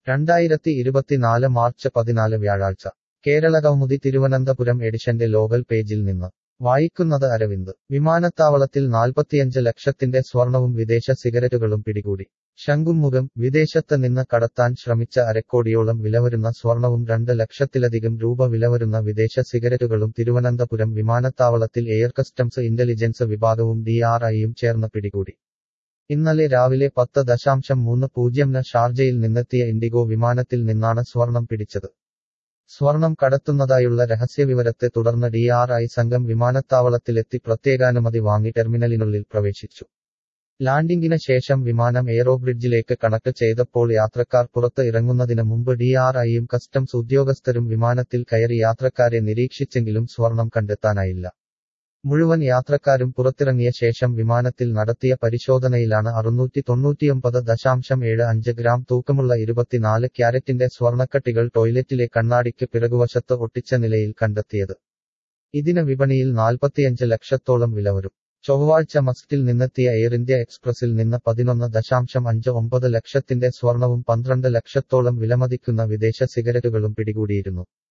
രണ്ടായിരത്തി ഇരുപത്തിനാല് മാർച്ച് പതിനാല് വ്യാഴാഴ്ച കേരളകൗമുദി തിരുവനന്തപുരം എഡിഷന്റെ ലോകൽ പേജിൽ നിന്ന് വായിക്കുന്നത് അരവിന്ദ് വിമാനത്താവളത്തിൽ നാൽപ്പത്തിയഞ്ച് ലക്ഷത്തിന്റെ സ്വർണവും വിദേശ സിഗരറ്റുകളും പിടികൂടി ശംഖുമുഖം വിദേശത്ത് നിന്ന് കടത്താൻ ശ്രമിച്ച അരക്കോടിയോളം വിലവരുന്ന സ്വർണവും രണ്ട് ലക്ഷത്തിലധികം രൂപ വിലവരുന്ന വിദേശ സിഗരറ്റുകളും തിരുവനന്തപുരം വിമാനത്താവളത്തിൽ എയർ കസ്റ്റംസ് ഇന്റലിജൻസ് വിഭാഗവും ഡിആർഐയും ചേർന്ന് പിടികൂടി ഇന്നലെ രാവിലെ പത്ത് ദശാംശം മൂന്ന് പൂജ്യംന് ഷാർജയിൽ നിന്നെത്തിയ ഇൻഡിഗോ വിമാനത്തിൽ നിന്നാണ് സ്വർണം പിടിച്ചത് സ്വർണം കടത്തുന്നതായുള്ള രഹസ്യവിവരത്തെ തുടർന്ന് ഡിആർഐ സംഘം വിമാനത്താവളത്തിലെത്തി പ്രത്യേകാനുമതി വാങ്ങി ടെർമിനലിനുള്ളിൽ പ്രവേശിച്ചു ലാൻഡിംഗിന് ശേഷം വിമാനം എയറോബ്രിഡ്ജിലേക്ക് കണക്ട് ചെയ്തപ്പോൾ യാത്രക്കാർ പുറത്ത് ഇറങ്ങുന്നതിന് മുമ്പ് ഡിആർഐയും കസ്റ്റംസ് ഉദ്യോഗസ്ഥരും വിമാനത്തിൽ കയറി യാത്രക്കാരെ നിരീക്ഷിച്ചെങ്കിലും സ്വർണം കണ്ടെത്താനായില്ല മുഴുവൻ യാത്രക്കാരും പുറത്തിറങ്ങിയ ശേഷം വിമാനത്തിൽ നടത്തിയ പരിശോധനയിലാണ് അറുന്നൂറ്റി തൊണ്ണൂറ്റിയൊമ്പത് ദശാംശം ഏഴ് അഞ്ച് ഗ്രാം തൂക്കമുള്ള ഇരുപത്തിനാല് ക്യാരറ്റിന്റെ സ്വർണ്ണക്കട്ടികൾ ടോയ്ലറ്റിലെ കണ്ണാടിക്ക് പിറകുവശത്ത് ഒട്ടിച്ച നിലയിൽ കണ്ടെത്തിയത് ഇതിന് വിപണിയിൽ നാൽപ്പത്തിയഞ്ച് ലക്ഷത്തോളം വില വരും ചൊവ്വാഴ്ച മസ്റ്റിൽ നിന്നെത്തിയ എയർ ഇന്ത്യ എക്സ്പ്രസിൽ നിന്ന് പതിനൊന്ന് ദശാംശം അഞ്ച് ഒമ്പത് ലക്ഷത്തിന്റെ സ്വർണവും പന്ത്രണ്ട് ലക്ഷത്തോളം വിലമതിക്കുന്ന വിദേശ സിഗരറ്റുകളും പിടികൂടിയിരുന്നു